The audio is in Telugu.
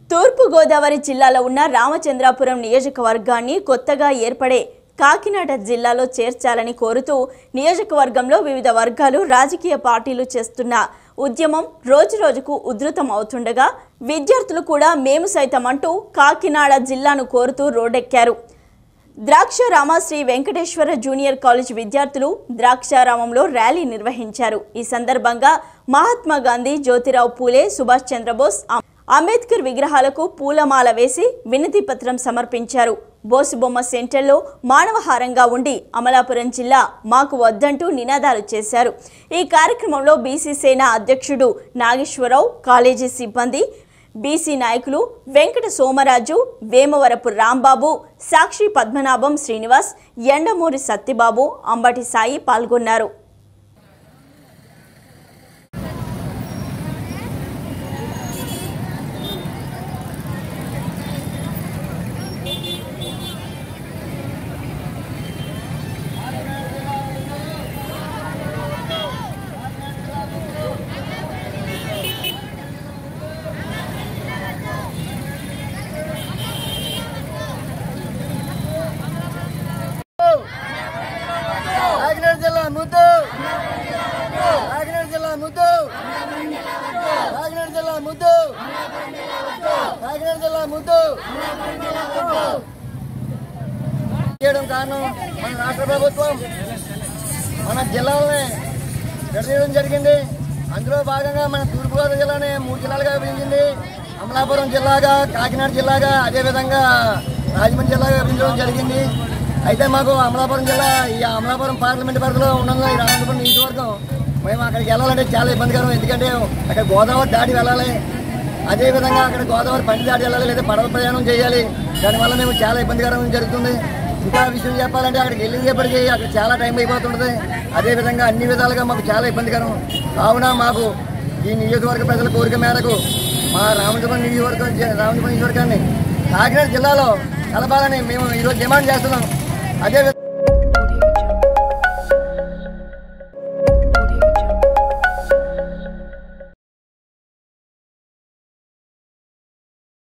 తూర్పు గోదావరి జిల్లాలో ఉన్న రామచంద్రాపురం నియోజకవర్గాన్ని కొత్తగా ఏర్పడే కాకినాడ జిల్లాలో చేర్చాలని కోరుతూ నియోజకవర్గంలో వివిధ వర్గాలు రాజకీయ పార్టీలు చేస్తున్న ఉద్యమం రోజురోజుకు ఉధృతం అవుతుండగా విద్యార్థులు కూడా మేము సైతం అంటూ కాకినాడ జిల్లాను కోరుతూ రోడ్డెక్కారు ద్రాక్షారామ శ్రీ వెంకటేశ్వర జూనియర్ కాలేజ్ విద్యార్థులు ద్రాక్షారామంలో ర్యాలీ నిర్వహించారు ఈ సందర్భంగా మహాత్మా గాంధీ జ్యోతిరావు పూలే సుభాష్ చంద్రబోస్ అం- అంబేద్కర్ విగ్రహాలకు పూలమాల వేసి వినతి పత్రం సమర్పించారు బోసుబొమ్మ సెంటర్లో మానవహారంగా ఉండి అమలాపురం జిల్లా మాకు వద్దంటూ నినాదాలు చేశారు ఈ కార్యక్రమంలో బీసీ సేన అధ్యక్షుడు నాగేశ్వరరావు కాలేజీ సిబ్బంది బీసీ నాయకులు వెంకట సోమరాజు వేమవరపు రాంబాబు సాక్షి పద్మనాభం శ్రీనివాస్ ఎండమూరి సత్యబాబు అంబటి సాయి పాల్గొన్నారు కాకినాడ జిల్లా ముద్దు కాకినాడ జిల్లా ముద్దు కాకినాడ జిల్లా ముద్దు కాకినాడ జిల్లా ముద్దు చేయడం కారణం మన రాష్ట్ర ప్రభుత్వం మన జిల్లాలని విడదీయడం జరిగింది అందులో భాగంగా మన తూర్పుగోదావరి జిల్లాని మూడు జిల్లాలుగా విభజించింది అమలాపురం జిల్లాగా కాకినాడ జిల్లాగా అదేవిధంగా రాజమండ్రి జిల్లాగా విభజించడం జరిగింది అయితే మాకు అమలాపురం జిల్లా ఈ అమలాపురం పార్లమెంట్ పరిధిలో ఉన్నందున ఈ రామపురం నియోజకవర్గం మేము అక్కడికి వెళ్ళాలంటే చాలా ఇబ్బందికరం ఎందుకంటే అక్కడ గోదావరి దాటి వెళ్ళాలి అదేవిధంగా అక్కడ గోదావరి పండి దాటి వెళ్ళాలి లేదా పడవ ప్రయాణం చేయాలి దానివల్ల మేము చాలా ఇబ్బందికరం జరుగుతుంది ఇంకా విషయం చెప్పాలంటే అక్కడికి వెళ్ళేటప్పటికి అక్కడ చాలా టైం అయిపోతుంటుంది అదేవిధంగా అన్ని విధాలుగా మాకు చాలా ఇబ్బందికరం కావున మాకు ఈ నియోజకవర్గ ప్రజల కోరిక మేరకు మా రామచంద్రం నియోజకవర్గం రామచంద్రం నియోజకవర్గాన్ని కాకినాడ జిల్లాలో కలపాలని మేము ఈరోజు డిమాండ్ చేస్తున్నాం అదే